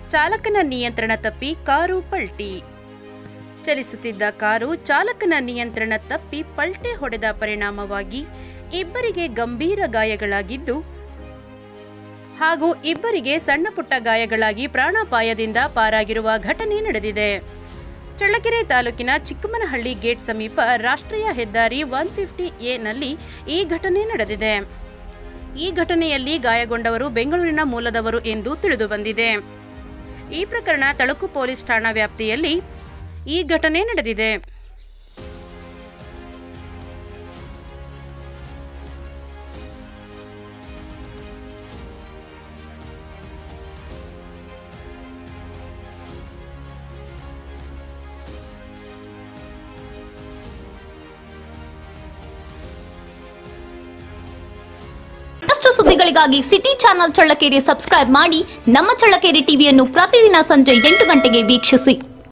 ಚಾಲಕನ ನಿಯಂತ್ರಣ ತಪ್ಪಿ ಕಾರು ಪಲ್ಟಿ ಚಲಿಸುತ್ತಿದ್ದ ಕಾರು ಚಾಲಕನ ನಿಯಂತ್ರಣ ತಪ್ಪಿ ಪಲ್ಟೆ ಹೊಡೆದ ಪರಿಣಾಮವಾಗಿ ಇಬ್ಬರಿಗೆ ಗಂಭೀರ ಗಾಯಗಳಾಗಿದ್ದು ಹಾಗೂ ಇಬ್ಬರಿಗೆ ಸಣ್ಣ ಪುಟ್ಟ ಗಾಯಗಳಾಗಿ ಪ್ರಾಣಾಪಾಯದಿಂದ ಪಾರಾಗಿರುವ ಘಟನೆ ನಡೆದಿದೆ ಚಳ್ಳಕೆರೆ ತಾಲೂಕಿನ ಚಿಕ್ಕಮನಹಳ್ಳಿ ಗೇಟ್ ಸಮೀಪ ರಾಷ್ಟ್ರೀಯ ಹೆದ್ದಾರಿ ಒನ್ ಫಿಫ್ಟಿ ಎನಲ್ಲಿ ಈ ಘಟನೆ ನಡೆದಿದೆ ಈ ಘಟನೆಯಲ್ಲಿ ಗಾಯಗೊಂಡವರು ಬೆಂಗಳೂರಿನ ಮೂಲದವರು ಎಂದು ತಿಳಿದುಬಂದಿದೆ ಈ ಪ್ರಕರಣ ತಳಕು ಪೊಲೀಸ್ ಠಾಣಾ ವ್ಯಾಪ್ತಿಯಲ್ಲಿ ಈ ಘಟನೆ ನಡೆದಿದೆ ಮತ್ತಷ್ಟು ಸುದ್ದಿಗಳಿಗಾಗಿ ಸಿಟಿ ಚಾನೆಲ್ ಚಳ್ಳಕೆರೆ ಸಬ್ಸ್ಕ್ರೈಬ್ ಮಾಡಿ ನಮ್ಮ ಚಳ್ಳಕೆರೆ ಟಿವಿಯನ್ನು ಪ್ರತಿದಿನ ಸಂಜೆ ಎಂಟು ಗಂಟೆಗೆ ವೀಕ್ಷಿಸಿ